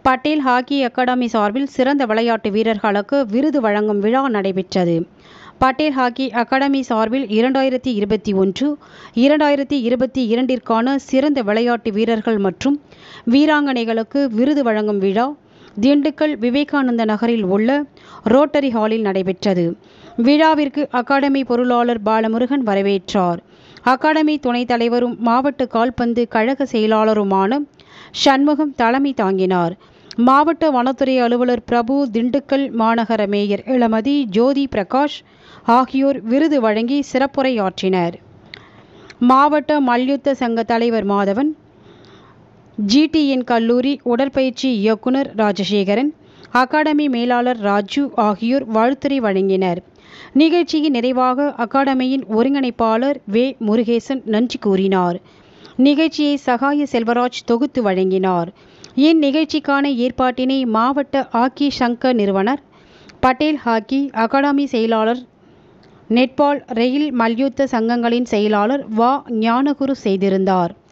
Patel hockey academy சார்பில் சிறந்த விளையாட்டு வீரர்களுக்கு விருது வழங்கும் விழா நடைபெற்றது பட்டேல் ஹாக்கி அகாடமி சார்பில் இரண்டாயிரத்தி இருபத்தி ஒன்று இரண்டாயிரத்தி இருபத்தி இரண்டிற்கான சிறந்த விளையாட்டு வீரர்கள் மற்றும் வீராங்கனைகளுக்கு விருது வழங்கும் விழா திண்டுக்கல் விவேகானந்த நகரில் உள்ள ரோட்டரி ஹாலில் நடைபெற்றது விழாவிற்கு அகாடமி பொருளாளர் பாலமுருகன் வரவேற்றார் அகாடமி துணைத் தலைவரும் மாவட்ட கால்பந்து கழக செயலாளருமான சண்முகம் தலைமை தாங்கினார் மாவட்ட வனத்துறை அலுவலர் பிரபு திண்டுக்கல் மாநகர மேயர் இளமதி ஜோதி பிரகாஷ் ஆகியோர் விருது வழங்கி சிறப்புரையாற்றினர் மாவட்ட மல்யுத்த சங்க தலைவர் மாதவன் ஜிடிஎன் கல்லூரி உடற்பயிற்சி இயக்குனர் ராஜசேகரன் அகாடமி மேலாளர் ராஜு ஆகியோர் வாழ்த்துரை வழங்கினர் நிகழ்ச்சியின் நிறைவாக அகாடமியின் ஒருங்கிணைப்பாளர் வே முருகேசன் நன்றி கூறினார் நிகழ்ச்சியை சகாய செல்வராஜ் தொகுத்து வழங்கினார் இந்நிகழ்ச்சிக்கான ஏற்பாட்டினை மாவட்ட ஹாக்கி சங்க நிறுவனர் பட்டேல் ஹாக்கி அகாடமி செயலாளர் நெட்பால் ரெயில் மல்யுத்த சங்கங்களின் செயலாளர் வா ஞானகுரு செய்திருந்தார்